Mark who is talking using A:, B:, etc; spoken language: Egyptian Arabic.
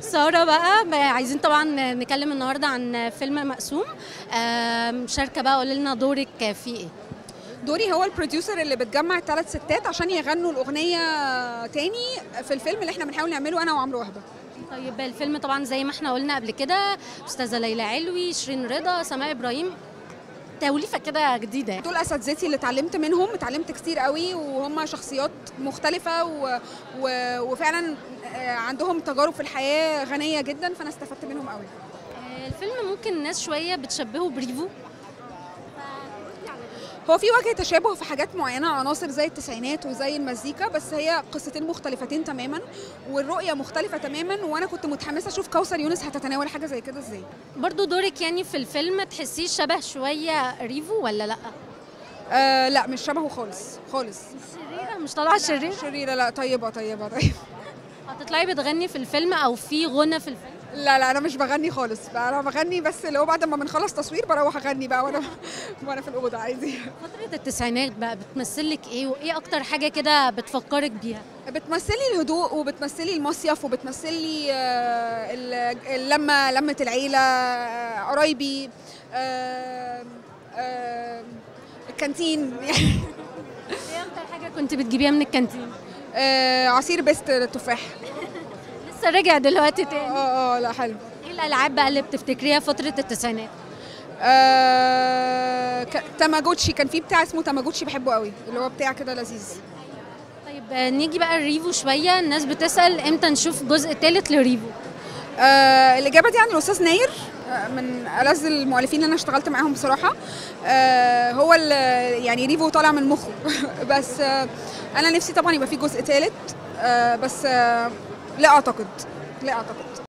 A: سارة بقى بقى عايزين طبعا نتكلم النهارده عن فيلم مقسوم آم، شاركة بقى قولي لنا دورك فيه ايه
B: دوري هو البروديوسر اللي بتجمع الثلاث ستات عشان يغنوا الاغنيه تاني في الفيلم اللي احنا بنحاول نعمله انا وعمرو وهبه
A: طيب الفيلم طبعا زي ما احنا قلنا قبل كده استاذة ليلى علوي شيرين رضا سماء ابراهيم توليفة كده جديدة يعني.
B: دول اساتذتي اللي اتعلمت منهم اتعلمت كتير قوي وهم شخصيات مختلفه و... و... وفعلا آه، عندهم تجارب في الحياه غنيه جدا فانا استفدت منهم قوي
A: آه، الفيلم ممكن الناس شوية بتشبهه بريفو
B: هو في وجه تشابه في حاجات معينه عناصر زي التسعينات وزي المزيكا بس هي قصتين مختلفتين تماما والرؤيه مختلفه تماما وانا كنت متحمسه اشوف كوثر يونس هتتناول حاجه زي كده ازاي
A: برضو دورك يعني في الفيلم تحسيه شبه شوية ريفو ولا لا
B: آه لا مش شبهه خالص خالص
A: شريرة مش طالعة شريرة
B: شريره لا طيبه طيبه طيبه
A: هتطلعي بتغني في الفيلم او في غنى في الفيلم
B: لا لا انا مش بغني خالص بقى انا بغني بس اللي هو بعد ما بنخلص تصوير بروح اغني بقى وانا وانا في الاوضه عادي
A: فترة التسعينات بقى بتمثلك ايه وايه اكتر حاجة كده بتفكرك بيها
B: بتمثلي الهدوء وبتمثلي المصيف وبتمثلي آه، ال- اللمه لمه العيله آه، قرايبي آه، آه، الكانتين
A: ايه اكتر حاجة كنت بتجيبيها من الكانتين
B: آه، عصير بيست التفاح
A: لسه راجع دلوقتي تاني
B: اه اه لا حلو
A: ايه الالعاب بقى اللي بتفتكريها فترة التسعينات
B: آه، ك- تاماجوتشي كان في بتاع اسمه تاماجوتشي بحبه قوي اللي هو بتاع كده لذيذ
A: طيب آه، نيجي بقى الريفو شوية الناس بتسأل امتى نشوف الجزء الثالث لريفو
B: آه الاجابه دي عن الاستاذ ناير آه من ألذ المؤلفين اللي انا اشتغلت معاهم بصراحه آه هو ال- يعني ريفو طالع من مخه بس آه انا نفسي طبعا يبقى في جزء ثالث آه بس آه لا اعتقد لا اعتقد